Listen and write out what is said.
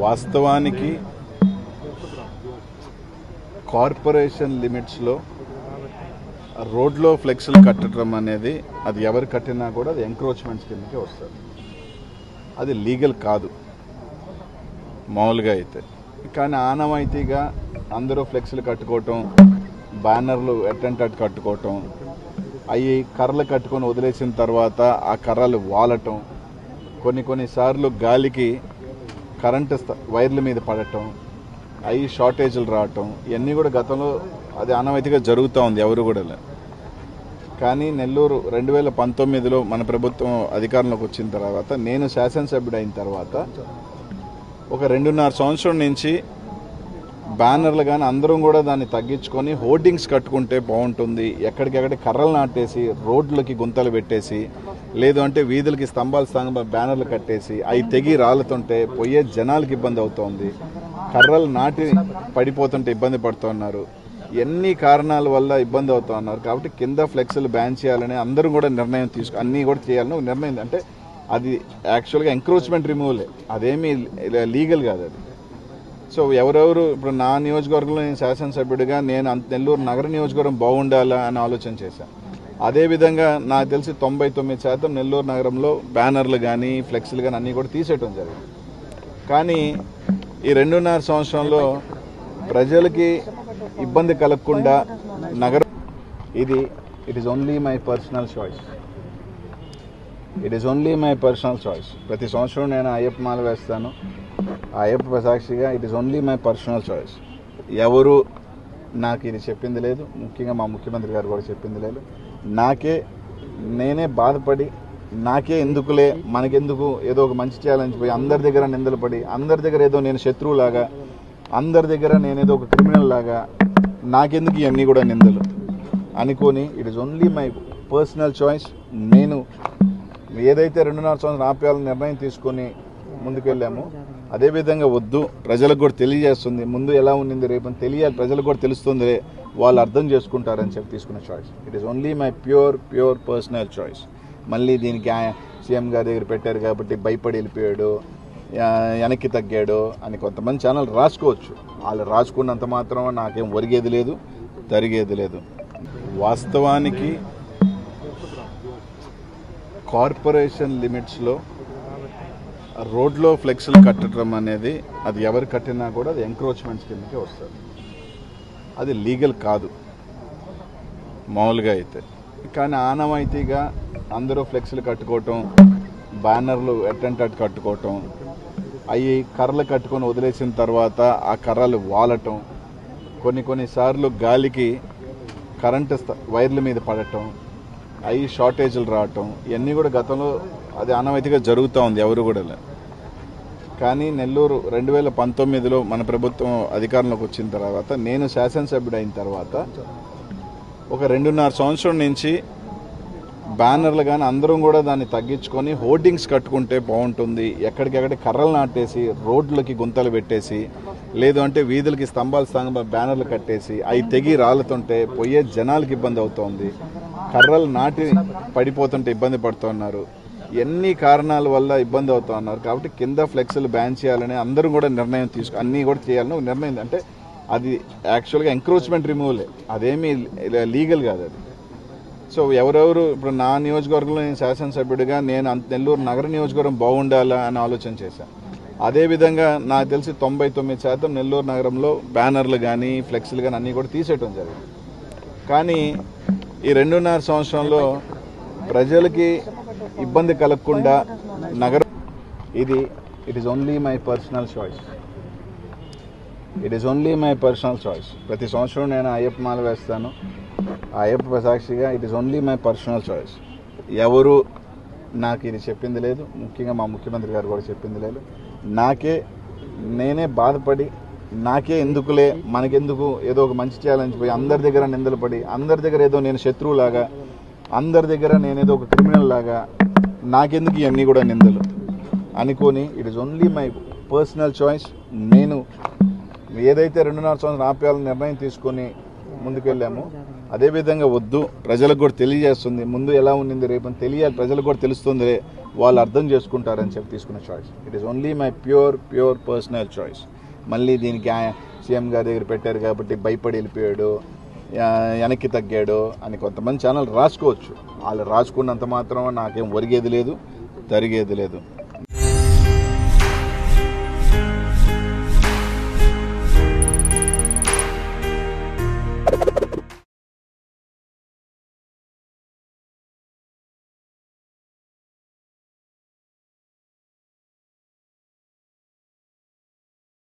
వాస్తవానికి కార్పొరేషన్ లిమిట్స్లో రోడ్లో ఫ్లెక్స్లు కట్టడం అనేది అది ఎవరు కట్టినా కూడా అది ఎంక్రోచ్మెంట్స్ కిందకే వస్తుంది అది లీగల్ కాదు మామూలుగా అయితే కానీ ఆనవాయితీగా అందరూ ఫ్లెక్స్లు కట్టుకోవటం బ్యానర్లు అటెంట్ అట్ కట్టుకోవటం అవి కర్రలు కట్టుకొని వదిలేసిన తర్వాత ఆ కర్రలు వాలటం కొన్ని కొన్నిసార్లు గాలికి కరెంటు స్త- వైర్ల మీద పడటం అవి షార్టేజ్లు రావటం ఇవన్నీ కూడా గతంలో అది ఆనవాయితీగా జరుగుతూ ఉంది ఎవరు కూడా లే. కానీ నెల్లూరు రెండు వేల పంతొమ్మిదిలో మన ప్రభుత్వం అధికారంలోకి వచ్చిన తర్వాత నేను శాసనసభ్యుడు అయిన తర్వాత ఒక రెండున్నర సంవత్సరం నుంచి బ్యానర్లు కానీ అందరం కూడా దాన్ని తగ్గించుకొని హోర్డింగ్స్ కట్టుకుంటే బాగుంటుంది ఎక్కడికెక్కడ కర్రలు నాటేసి రోడ్లకి గుంతలు పెట్టేసి లేదు అంటే వీధులకి స్తంభాలు స్తంభ బ్యానర్లు కట్టేసి అవి తెగి రాలుతుంటే పోయే జనాలకి ఇబ్బంది అవుతోంది కర్రలు నాటి పడిపోతుంటే ఇబ్బంది పడుతున్నారు ఎన్ని కారణాల వల్ల ఇబ్బంది అవుతా ఉన్నారు కాబట్టి కింద ఫ్లెక్స్లు బ్యాన్ చేయాలని అందరూ కూడా నిర్ణయం తీసుకు అన్నీ కూడా చేయాలని ఒక నిర్ణయం అంటే అది యాక్చువల్గా ఎంక్రోచ్మెంట్ రిమూవలే అదేమీ లీగల్ కాదు అది సో ఎవరెవరు ఇప్పుడు నా నియోజకవర్గంలో నేను శాసనసభ్యుడిగా నేను అంత నెల్లూరు నగర నియోజకవర్గం బాగుండాలా అని ఆలోచన చేశాను అదేవిధంగా నాకు తెలిసి తొంభై తొమ్మిది శాతం నెల్లూరు నగరంలో బ్యానర్లు కానీ ఫ్లెక్స్లు కానీ అన్నీ కూడా తీసేయటం జరిగింది కానీ ఈ రెండున్నర సంవత్సరంలో ప్రజలకి ఇబ్బంది కలగకుండా నగరం ఇది it is only my personal choice it is only my personal choice ప్రతి సంవత్సరం నేను అయ్యప్ప మాల వేస్తాను ఆ అయ్యప్ప సాక్షిగా it is only my personal choice ఎవరు నాకు ఇది చెప్పింది లేదు ముఖ్యంగా మా ముఖ్యమంత్రి గారు కూడా చెప్పింది లేదు నాకే నేనే బాధపడి నాకే ఎందుకులే మనకెందుకు ఏదో ఒక మంచి చేయాలని పోయి అందరి దగ్గర నిందలు పడి అందరి దగ్గర ఏదో నేను శత్రువులాగా అందరి దగ్గర నేనేదో ఒక క్రిమినల్ లాగా నాకెందుకు ఇవన్నీ కూడా నిందలు అనుకొని it is only my personal choice నేను ఏదైతే రెండున్నర సంవత్సరం ఆపేయాలని నిర్ణయం తీసుకొని ముందుకెళ్ళామో అదేవిధంగా వద్దు ప్రజలకు కూడా తెలియజేస్తుంది ముందు ఎలా ఉండింది రేపు అని తెలియాలి ప్రజలకు కూడా తెలుస్తుంది వాళ్ళు అర్థం చేసుకుంటారని చెప్పి తీసుకున్న choice it is only my pure pure personal choice మళ్ళీ దీనికి ఆ- సీఎం గారి దగ్గర పెట్టారు కాబట్టి భయపడి వెళ్ళిపోయాడు ఆ, వెనక్కి తగ్గాడు అని కొంతమంది ఛానల్ రాసుకోవచ్చు వాళ్ళు రాసుకున్నంత మాత్రం నాకేం ఒరిగేది లేదు జరిగేది లేదు వాస్తవానికి కార్పొరేషన్ లిమిట్స్లో రోడ్లో ఫ్లెక్స్లు కట్టడం అనేది అది ఎవరు కట్టినా కూడా అది ఎంక్రోచ్మెంట్స్ కిందకే వస్తుంది అది లీగల్ కాదు మామూలుగా అయితే కానీ ఆనవాయితీగా అందరూ ఫ్లెక్స్లు కట్టుకోవటం బ్యానర్లు అటెంట్ అట్ కట్టుకోవటం అవి కర్రలు కట్టుకొని వదిలేసిన తర్వాత ఆ కర్రలు వాలటం కొన్ని కొన్నిసార్లు గాలికి కరెంటు స్త- వైర్ల మీద పడటం అవి షార్టేజ్లు రావటం ఇవన్నీ కూడా గతంలో అది ఆనవాయితీగా జరుగుతూ ఉంది ఎవరు కూడా లే. కానీ నెల్లూరు రెండు వేల పంతొమ్మిదిలో మన ప్రభుత్వం అధికారంలోకి వచ్చిన తర్వాత నేను శాసనసభ్యుడు అయిన తర్వాత ఒక రెండున్నర సంవత్సరం నుంచి బ్యానర్లు కానీ అందరం కూడా దాన్ని తగ్గించుకొని హోర్డింగ్స్ కట్టుకుంటే బాగుంటుంది ఎక్కడికెక్కడ కర్రలు నాటేసి రోడ్లకి గుంతలు పెట్టేసి లేదు అంటే వీధులకి స్తంభాలు స్తంభ బ్యానర్లు కట్టేసి అవి తెగి రాలుతుంటే పోయే జనాలకి ఇబ్బంది అవుతోంది కర్రలు నాటి పడిపోతుంటే ఇబ్బంది పడుతున్నారు ఎన్ని కారణాల వల్ల ఇబ్బంది అవుతా ఉన్నారు కాబట్టి కింద ఫ్లెక్స్లు బ్యాన్ చేయాలని అందరూ కూడా నిర్ణయం తీసుకు అన్నీ కూడా చేయాలని ఒక నిర్ణయం అంటే అది యాక్చువల్గా ఎంక్రోచ్మెంట్ రిమూవలే అదేమీ లీగల్ కాదు అది సో ఎవరెవరు ఇప్పుడు నా నియోజకవర్గంలో నేను శాసనసభ్యుడిగా నేను అంత నెల్లూరు నగర నియోజకవర్గం బాగుండాలా అని ఆలోచన చేశాను అదేవిధంగా నాకు తెలిసి తొంభై తొమ్మిది శాతం నెల్లూరు నగరంలో బ్యానర్లు కానీ ఫ్లెక్స్లు కానీ అన్నీ కూడా తీసేయటం జరిగింది కానీ ఈ రెండున్నర సంవత్సరంలో ప్రజలకి ఇబ్బంది కలగకుండా నగరం ఇది it is only my personal choice it is only my personal choice ప్రతి సంవత్సరం నేను అయ్యప్ప మాల వేస్తాను ఆ అయ్యప్ప సాక్షిగా it is only my personal choice ఎవరు నాకు ఇది చెప్పింది లేదు ముఖ్యంగా మా ముఖ్యమంత్రి గారు కూడా చెప్పింది లేదు నాకే నేనే బాధపడి నాకే ఎందుకులే మనకెందుకు ఏదో ఒక మంచి చేయాలని పోయి అందరి దగ్గర నిందలు పడి అందరి దగ్గర ఏదో నేను శత్రువులాగా అందరి దగ్గర నేనేదో ఒక క్రిమినల్ లాగా నాకెందుకు ఇవన్నీ కూడా నిందలు అనుకొని it is only my personal choice నేను ఏదైతే రెండున్నర సంవత్సరం ఆపేయాలని నిర్ణయం తీసుకొని ముందుకెళ్ళామో అదేవిధంగా వద్దు ప్రజలకు కూడా తెలియజేస్తుంది ముందు ఎలా ఉండింది రేపు అని తెలియాలి ప్రజలకు కూడా తెలుస్తుంది వాళ్ళు అర్థం చేసుకుంటారని చెప్పి తీసుకున్న choice it is only my pure pure personal choice మళ్ళీ దీనికి సీఎం గారి దగ్గర పెట్టారు కాబట్టి భయపడి వెళ్ళిపోయాడు ఆ, వెనక్కి తగ్గాడు అని కొంతమంది ఛానల్ రాసుకోవచ్చు వాళ్ళు రాసుకున్నంత మాత్రం నాకేం ఒరిగేది లేదు జరిగేది లేదు